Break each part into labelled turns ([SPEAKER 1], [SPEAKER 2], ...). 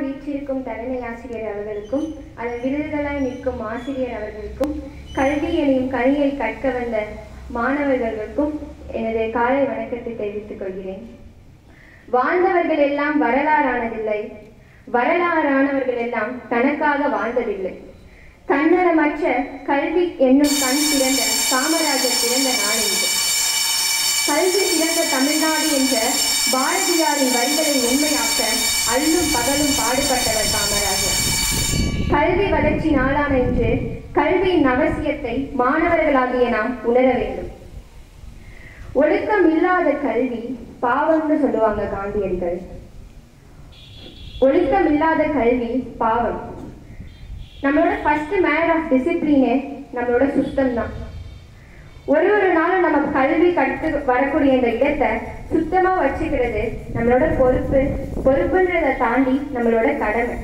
[SPEAKER 1] வீற்றிருக்கும் தலைமை ஆசிரியர் அவர்களுக்கும் அதன் விருதுகளாய் நிற்கும் ஆசிரியர் அவர்களுக்கும் கல்வி எனும் கனியை கற்க வந்த மாணவர்களுக்கும் எனது காலை வணக்கத்தை தெரிவித்துக் கொள்கிறேன் வாழ்ந்தவர்கள் எல்லாம் வரலாறானதில்லை வரலாறானவர்கள் எல்லாம் தனக்காக வாழ்ந்ததில்லை தன்னலமற்ற கல்வி என்னும் கண் திறந்த காமராஜர் பிறந்த நாள் இது கல்வி சிறந்த தமிழ்நாடு என்ற பாரதியாரின் வரிகளை உண்மையாக்க அல்லும் பகலும் பாடுபட்டவர் காமராஜர் கல்வி வளர்ச்சி நாளான இன்று கல்வியின் அவசியத்தை மாணவர்களாகிய நாம் உணர வேண்டும் ஒழுக்கம் இல்லாத கல்வி பாவம்னு சொல்லுவாங்க காந்தியடிகள் ஒழுக்கம் இல்லாத கல்வி பாவம் நம்மளோட ஃபர்ஸ்ட் மேன் ஆஃப் டிசிப்ளினே நம்மளோட சுத்தம் தான் ஒரு ஒரு நாளும் நம்ம கல்வி கற்று வரக்கூடிய இந்த இடத்தை சுத்தமா வச்சுக்கிறது நம்மளோட பொறுப்பு பொறுப்புன்றதை தாண்டி நம்மளோட கடமை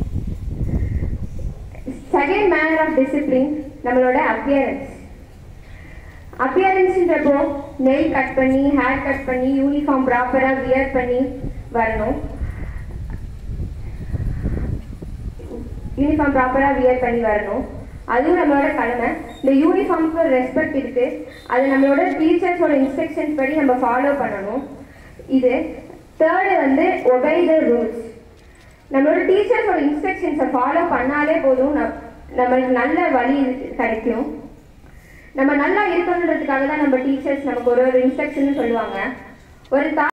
[SPEAKER 1] செகண்ட் மேனர் ஆஃப் டிசிப்ளின் நம்மளோட அப்பியரன்ஸ் அப்பியரன்ஸ்ன்றப்போ நெயில் கட் பண்ணி ஹேர் கட் பண்ணி யூனிஃபார்ம் ப்ராப்பராக வியர் பண்ணி வரணும் யூனிஃபார்ம் ப்ராப்பராக வியர் பண்ணி வரணும் அதுவும் நம்மளோட கடமை இந்த யூனிஃபார்முக்கு ஒரு ரெஸ்பெக்ட் இருக்கு அது நம்மளோட டீச்சர்ஸோட இன்ஸ்ட்ரக்ஷன்ஸ் படி நம்ம ஃபாலோ பண்ணணும் இது தேர்டு வந்து ஒபே த ரூல்ஸ் நம்மளோட டீச்சர்ஸோட இன்ஸ்ட்ரக்ஷன்ஸை ஃபாலோ பண்ணாலே போதும் நம் நம்மளுக்கு நல்ல வழி கிடைக்கும் நம்ம நல்லா இருக்கணுன்றதுக்காக தான் நம்ம டீச்சர்ஸ் நமக்கு ஒரு ஒரு இன்ஸ்ட்ரக்ஷன் சொல்லுவாங்க ஒரு தா